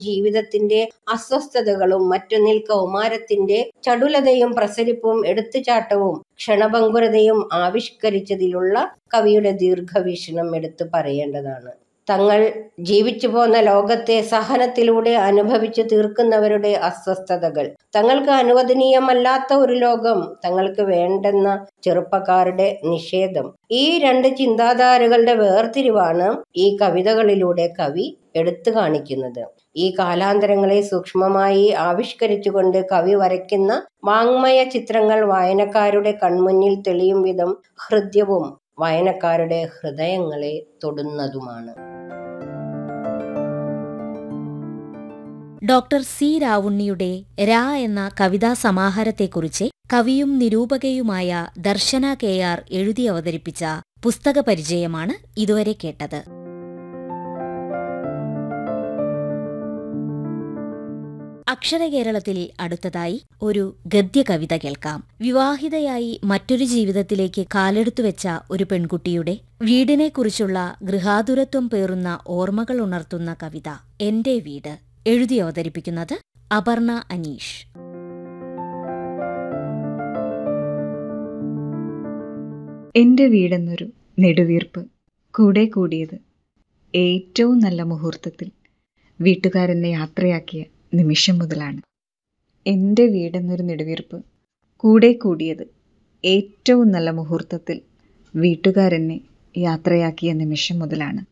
ജീവിതത്തിന്റെ അസ്വസ്ഥതകളും മറ്റൊന്നിൽ കൗമാരത്തിന്റെ ചടുലതയും പ്രസരിപ്പും എടുത്തുചാട്ടവും ക്ഷണഭങ്കുരതയും ആവിഷ്കരിച്ചതിലുള്ള കവിയുടെ ദീർഘവീക്ഷണം എടുത്തു പറയേണ്ടതാണ് തങ്ങൾ ജീവിച്ചു പോന്ന ലോകത്തെ സഹനത്തിലൂടെ അനുഭവിച്ചു തീർക്കുന്നവരുടെ അസ്വസ്ഥതകൾ തങ്ങൾക്ക് അനുവദനീയമല്ലാത്ത ഒരു ലോകം തങ്ങൾക്ക് വേണ്ടെന്ന ചെറുപ്പക്കാരുടെ നിഷേധം ഈ രണ്ട് ചിന്താധാരകളുടെ വേർതിരിവാണ് ഈ കവിതകളിലൂടെ കവി എടുത്തു കാണിക്കുന്നത് ഈ കാലാന്തരങ്ങളെ സൂക്ഷ്മമായി ആവിഷ്കരിച്ചുകൊണ്ട് കവി വരയ്ക്കുന്ന വാങ്മയ ചിത്രങ്ങൾ വായനക്കാരുടെ കൺമുന്നിൽ തെളിയും വിധം ഹൃദ്യവും വായനക്കാരുടെ ഹൃദയങ്ങളെ തൊടുന്നതുമാണ് ഡോക്ടർ സി രാവുണ്ണിയുടെ രാ എന്ന കവിതാ സമാഹാരത്തെക്കുറിച്ച് കവിയും നിരൂപകയുമായ ദർശന കെ ആർ എഴുതി അവതരിപ്പിച്ച പുസ്തക പരിചയമാണ് ഇതുവരെ കേട്ടത് അക്ഷരകേരളത്തിൽ അടുത്തതായി ഒരു ഗദ്യകവിത കേൾക്കാം വിവാഹിതയായി മറ്റൊരു ജീവിതത്തിലേക്ക് കാലെടുത്തുവെച്ച ഒരു പെൺകുട്ടിയുടെ വീടിനെക്കുറിച്ചുള്ള ഗൃഹാതുരത്വം പേറുന്ന ഓർമ്മകൾ ഉണർത്തുന്ന കവിത എന്റെ വീട് എഴുതി അവതരിപ്പിക്കുന്നത് അപർണ അനീഷ് എൻ്റെ വീടെന്നൊരു നെടുവീർപ്പ് കൂടെ കൂടിയത് ഏറ്റവും നല്ല മുഹൂർത്തത്തിൽ വീട്ടുകാരെന്നെ യാത്രയാക്കിയ നിമിഷം മുതലാണ് എൻ്റെ വീടെന്നൊരു നെടുവീർപ്പ് കൂടെ കൂടിയത് ഏറ്റവും നല്ല മുഹൂർത്തത്തിൽ വീട്ടുകാരെന്നെ യാത്രയാക്കിയ നിമിഷം മുതലാണ്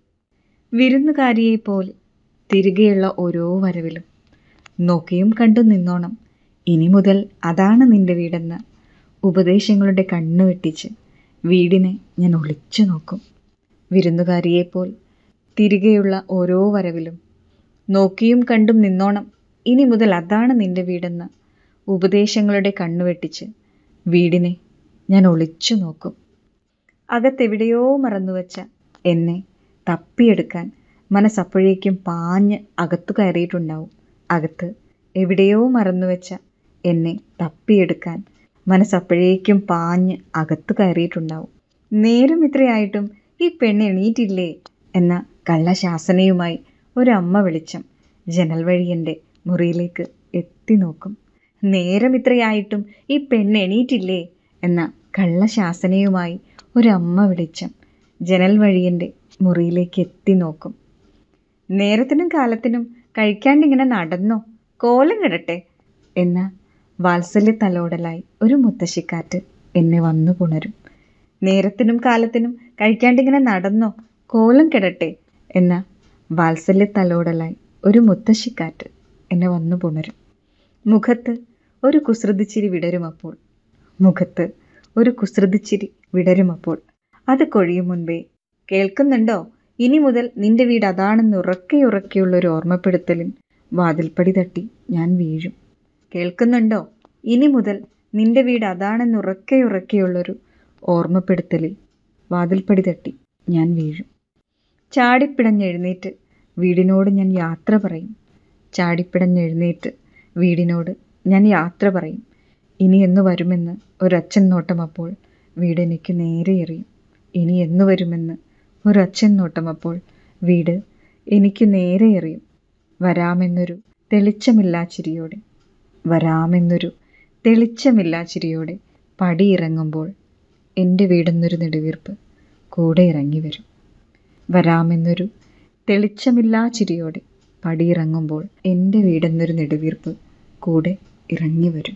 വിരുന്നുകാരിയെപ്പോലെ തിരികെയുള്ള ഓരോ വരവിലും നോക്കിയും കണ്ടു നിന്നോണം ഇനി മുതൽ അതാണ് നിന്റെ വീടെന്ന ഉപദേശങ്ങളുടെ കണ്ണു വെട്ടിച്ച് വീടിനെ ഞാൻ ഒളിച്ചു നോക്കും വിരുന്നുകാരിയെപ്പോൽ തിരികെയുള്ള ഓരോ വരവിലും നോക്കിയും കണ്ടും നിന്നോണം ഇനി മുതൽ അതാണ് നിന്റെ വീടെന്ന ഉപദേശങ്ങളുടെ കണ്ണു വെട്ടിച്ച് വീടിനെ ഞാൻ ഒളിച്ചു നോക്കും അകത്തെവിടെയോ മറന്നുവച്ച എന്നെ തപ്പിയെടുക്കാൻ മനസ്സപ്പോഴേക്കും പാഞ്ഞ് അകത്തു കയറിയിട്ടുണ്ടാവും അകത്ത് എവിടെയോ മറന്നുവെച്ച എന്നെ തപ്പിയെടുക്കാൻ മനസ്സപ്പോഴേക്കും പാഞ്ഞ് അകത്തു കയറിയിട്ടുണ്ടാവും നേരം ഇത്രയായിട്ടും ഈ പെണ്ണ് എണീറ്റില്ലേ എന്ന കള്ളശാസനയുമായി ഒരമ്മ വെളിച്ചം ജനൽ വഴി എൻ്റെ മുറിയിലേക്ക് എത്തി നോക്കും നേരം ഇത്രയായിട്ടും ഈ പെണ്ണ് എണീറ്റില്ലേ എന്ന കള്ളശാസനയുമായി ഒരമ്മ വെളിച്ചം ജനൽ വഴി എൻ്റെ മുറിയിലേക്ക് എത്തി നോക്കും നേരത്തിനും കാലത്തിനും കഴിക്കാണ്ടിങ്ങനെ നടന്നോ കോലം കിടട്ടെ എന്ന വാത്സല്യ തലോടലായി ഒരു മുത്തശ്ശിക്കാറ്റ് എന്നെ വന്നു പുണരും നേരത്തിനും കാലത്തിനും കഴിക്കാണ്ടിങ്ങനെ നടന്നോ കോലം കിടട്ടെ എന്ന വാത്സല്യ തലോടലായി ഒരു മുത്തശ്ശിക്കാറ്റ് എന്നെ വന്നു പുണരും മുഖത്ത് ഒരു കുസൃതിച്ചിരി വിടരുമപ്പോൾ മുഖത്ത് ഒരു കുസൃതിച്ചിരി വിടരുമപ്പോൾ അത് കൊഴിയും മുൻപേ കേൾക്കുന്നുണ്ടോ ഇനി മുതൽ നിന്റെ വീട് അതാണെന്ന് ഉറക്കെ ഉറക്കെയുള്ള ഒരു ഓർമ്മപ്പെടുത്തലിൻ വാതിൽപ്പടി തട്ടി ഞാൻ വീഴും കേൾക്കുന്നുണ്ടോ ഇനി മുതൽ നിന്റെ വീട് അതാണെന്ന് ഉറക്കെ ഉറക്കെയുള്ളൊരു ഓർമ്മപ്പെടുത്തലിൽ വാതിൽപ്പടി തട്ടി ഞാൻ വീഴും ചാടിപ്പിടഞ്ഞെഴുന്നേറ്റ് വീടിനോട് ഞാൻ യാത്ര പറയും ചാടിപ്പിടഞ്ഞെഴുന്നേറ്റ് വീടിനോട് ഞാൻ യാത്ര പറയും ഇനി എന്ന് വരുമെന്ന് ഒരച്ഛൻ നോട്ടം അപ്പോൾ വീട് എനിക്ക് നേരെ എറിയും ഇനി എന്ന് വരുമെന്ന് ഒരച്ഛൻ നോട്ടം അപ്പോൾ വീട് എനിക്ക് നേരെ എറിയും വരാമെന്നൊരു തെളിച്ചമില്ലാ ചിരിയോടെ വരാമെന്നൊരു തെളിച്ചമില്ലാ ചിരിയോടെ പടിയിറങ്ങുമ്പോൾ എൻ്റെ വീടെന്നൊരു നെടുവീർപ്പ് കൂടെ ഇറങ്ങി വരും വരാമെന്നൊരു തെളിച്ചമില്ലാ ചിരിയോടെ പടിയിറങ്ങുമ്പോൾ എൻ്റെ വീടെന്നൊരു നെടുവീർപ്പ് കൂടെ ഇറങ്ങി വരും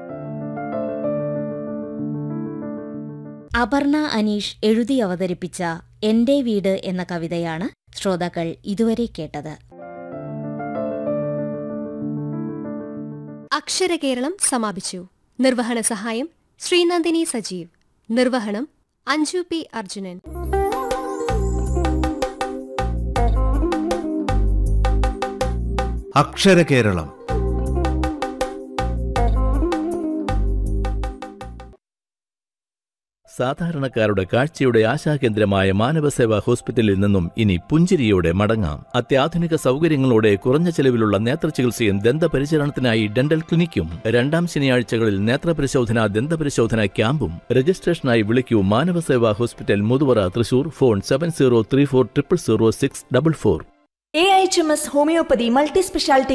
അപർണ അനീഷ് എഴുതി അവതരിപ്പിച്ച എന്റെ വീട് എന്ന കവിതയാണ് ശ്രോതാക്കൾ ഇതുവരെ കേട്ടത് അക്ഷരകേരളം സമാപിച്ചു നിർവഹണ സഹായം ശ്രീനന്ദിനി സജീവ് നിർവഹണം അഞ്ജു പി അർജുനൻ അക്ഷരകേരളം സാധാരണക്കാരുടെ കാഴ്ചയുടെ ആശാകേന്ദ്രമായ മാനവസേവാ ഹോസ്പിറ്റലിൽ നിന്നും ഇനി പുഞ്ചിരിയോടെ മടങ്ങാം അത്യാധുനിക സൗകര്യങ്ങളോടെ കുറഞ്ഞ ചെലവിലുള്ള നേത്രചികിത്സയും ദന്തപരിചരണത്തിനായി ഡെന്റൽ ക്ലിനിക്കും രണ്ടാം ശനിയാഴ്ചകളിൽ നേത്രപരിശോധന ദന്തപരിശോധന ക്യാമ്പും രജിസ്ട്രേഷനായി വിളിക്കൂ Manavaseva hospital Muthuvara Thrissur phone seven zero three four triple zero six double four A H M S homoeopathy multi speciality